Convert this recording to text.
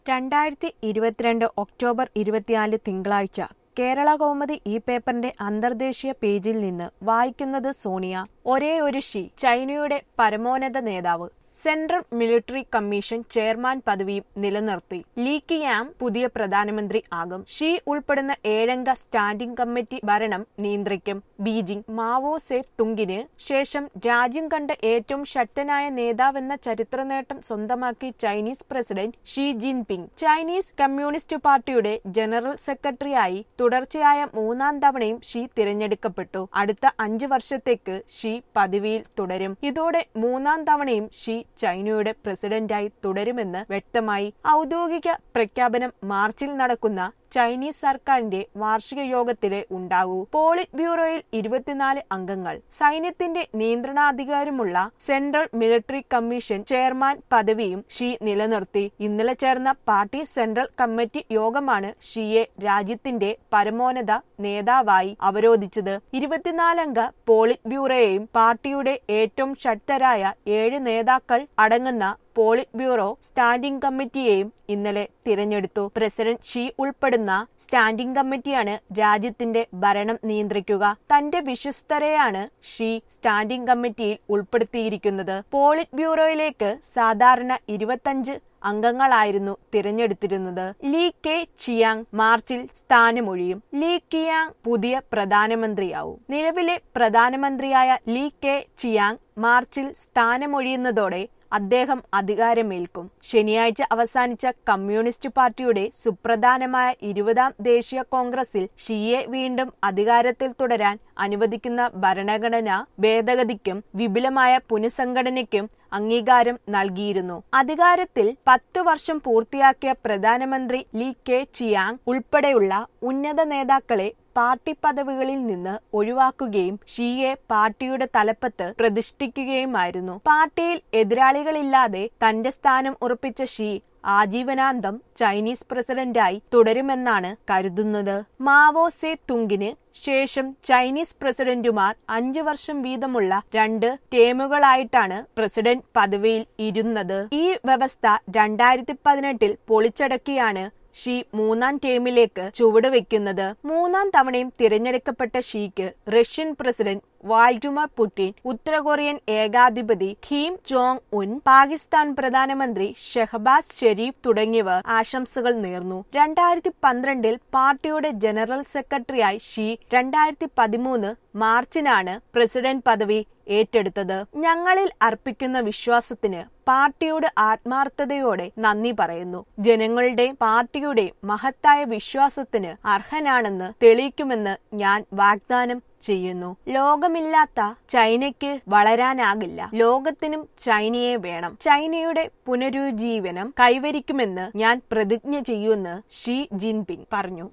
രണ്ടായിരത്തി ഇരുപത്തിരണ്ട് ഒക്ടോബർ ഇരുപത്തിനാല് തിങ്കളാഴ്ച കേരള കൗമുദി ഈ പേപ്പറിന്റെ അന്തർദേശീയ പേജിൽ നിന്ന് വായിക്കുന്നത് സോണിയ ഒരേ ഒരു ഷീ ചൈനയുടെ പരമോന്നത നേതാവ് സെൻട്രൽ മിലിറ്ററി കമ്മീഷൻ ചെയർമാൻ പദവിയും നിലനിർത്തി ലീ കിയാം പുതിയ പ്രധാനമന്ത്രി ആകും ഷീ ഉൾപ്പെടുന്ന ഏഴംഗ സ്റ്റാൻഡിംഗ് കമ്മിറ്റി ഭരണം നിയന്ത്രിക്കും ബീജിംഗ് മാവോ സെ തുങ്ങിന് ശേഷം രാജ്യം കണ്ട ഏറ്റവും ശക്തനായ നേതാവെന്ന ചരിത്ര നേട്ടം സ്വന്തമാക്കി Chinese president Xi Jinping Chinese communist പാർട്ടിയുടെ ജനറൽ സെക്രട്ടറിയായി തുടർച്ചയായ മൂന്നാം തവണയും ഷീ തിരഞ്ഞെടുക്കപ്പെട്ടു അടുത്ത അഞ്ചു വർഷത്തേക്ക് ഷീ പദവിയിൽ തുടരും ഇതോടെ മൂന്നാം തവണയും ഷീ ചൈനയുടെ പ്രസിഡന്റായി തുടരുമെന്ന് വ്യക്തമായി ഔദ്യോഗിക പ്രഖ്യാപനം മാർച്ചിൽ നടക്കുന്ന ചൈനീസ് സർക്കാരിന്റെ വാർഷിക യോഗത്തിലെ ഉണ്ടാകൂ പോളിറ്റ് ബ്യൂറോയിൽ ഇരുപത്തിനാല് അംഗങ്ങൾ സൈന്യത്തിന്റെ നിയന്ത്രണാധികാരമുള്ള സെൻട്രൽ മിലിറ്ററി കമ്മീഷൻ ചെയർമാൻ പദവിയും ഷീ നിലനിർത്തി ഇന്നലെ ചേർന്ന പാർട്ടി സെൻട്രൽ കമ്മിറ്റി യോഗമാണ് ഷീയെ രാജ്യത്തിന്റെ പരമോന്നത നേതാവായി അവരോധിച്ചത് ഇരുപത്തിനാലംഗ പോളിറ്റ് ബ്യൂറോയെയും പാർട്ടിയുടെ ഏറ്റവും ശക്തരായ ഏഴ് നേതാക്കൾ അടങ്ങുന്ന പോളിറ്റ് ബ്യൂറോ സ്റ്റാൻഡിംഗ് കമ്മിറ്റിയെയും ഇന്നലെ തിരഞ്ഞെടുത്തു പ്രസിഡന്റ് ഷീ ഉൾപ്പെടുന്ന സ്റ്റാൻഡിംഗ് കമ്മിറ്റിയാണ് രാജ്യത്തിന്റെ ഭരണം നിയന്ത്രിക്കുക തന്റെ വിശ്വസ്തരെയാണ് ഷീ സ്റ്റാൻഡിംഗ് കമ്മിറ്റിയിൽ ഉൾപ്പെടുത്തിയിരിക്കുന്നത് പോളിറ്റ് ബ്യൂറോയിലേക്ക് സാധാരണ ഇരുപത്തഞ്ച് അംഗങ്ങളായിരുന്നു തിരഞ്ഞെടുത്തിരുന്നത് ലീ കെ ചിയാങ് മാർച്ചിൽ സ്ഥാനമൊഴിയും ലീ കിയാങ് പുതിയ പ്രധാനമന്ത്രിയാവും നിലവിലെ പ്രധാനമന്ത്രിയായ ലീ കെ ചിയാങ് മാർച്ചിൽ സ്ഥാനമൊഴിയുന്നതോടെ അദ്ദേഹം അധികാരമേൽക്കും ശനിയാഴ്ച അവസാനിച്ച കമ്മ്യൂണിസ്റ്റ് പാർട്ടിയുടെ സുപ്രധാനമായ ഇരുപതാം ദേശീയ കോൺഗ്രസിൽ ഷിയെ വീണ്ടും അധികാരത്തിൽ തുടരാൻ അനുവദിക്കുന്ന ഭരണഘടനാ ഭേദഗതിക്കും വിപുലമായ പുനഃസംഘടനയ്ക്കും അംഗീകാരം നൽകിയിരുന്നു അധികാരത്തിൽ പത്തു വർഷം പൂർത്തിയാക്കിയ പ്രധാനമന്ത്രി ലീ കെ ചിയാങ് ഉൾപ്പെടെയുള്ള ഉന്നത നേതാക്കളെ പാർട്ടി പദവികളിൽ നിന്ന് ഒഴിവാക്കുകയും ഷിയെ പാർട്ടിയുടെ തലപ്പത്ത് പ്രതിഷ്ഠിക്കുകയുമായിരുന്നു പാർട്ടിയിൽ എതിരാളികളില്ലാതെ തന്റെ സ്ഥാനം ഉറപ്പിച്ച ഷീ ആജീവനാന്തം ചൈനീസ് പ്രസിഡന്റായി തുടരുമെന്നാണ് കരുതുന്നത് മാവോ സെ തുങ്കിന് ശേഷം ചൈനീസ് പ്രസിഡന്റുമാർ അഞ്ചു വർഷം വീതമുള്ള രണ്ട് ടേമുകളായിട്ടാണ് പ്രസിഡന്റ് പദവിയിൽ ഇരുന്നത് ഈ വ്യവസ്ഥ രണ്ടായിരത്തി പതിനെട്ടിൽ പൊളിച്ചടക്കിയാണ് ഷീ മൂന്നാം ടേമിലേക്ക് ചുവടുവെക്കുന്നത് മൂന്നാം തവണയും തിരഞ്ഞെടുക്കപ്പെട്ട ഷീക്ക് റഷ്യൻ പ്രസിഡന്റ് വാൾഡിമർ പുടിൻ ഉത്തര കൊറിയൻ ഏകാധിപതി ഖീം ജോങ് ഉൻ പാകിസ്ഥാൻ പ്രധാനമന്ത്രി ഷെഹബാസ് ഷെരീഫ് തുടങ്ങിയവർ ആശംസകൾ നേർന്നു രണ്ടായിരത്തി പന്ത്രണ്ടിൽ പാർട്ടിയുടെ ജനറൽ സെക്രട്ടറിയായി ഷീ രണ്ടായിരത്തി പതിമൂന്ന് മാർച്ചിനാണ് പ്രസിഡന്റ് പദവി ഏറ്റെടുത്തത് ഞങ്ങളിൽ അർപ്പിക്കുന്ന വിശ്വാസത്തിന് പാർട്ടിയുടെ ആത്മാർത്ഥതയോടെ നന്ദി പറയുന്നു ജനങ്ങളുടെ പാർട്ടിയുടെ മഹത്തായ വിശ്വാസത്തിന് അർഹനാണെന്ന് തെളിയിക്കുമെന്ന് ഞാൻ വാഗ്ദാനം ചെയ്യുന്നു ലോകമില്ലാത്ത ചൈനയ്ക്ക് വളരാനാകില്ല ലോകത്തിനും ചൈനയെ വേണം ചൈനയുടെ പുനരുജ്ജീവനം കൈവരിക്കുമെന്ന് ഞാൻ പ്രതിജ്ഞ ചെയ്യുമെന്ന് ഷീ ജിൻപിങ് പറഞ്ഞു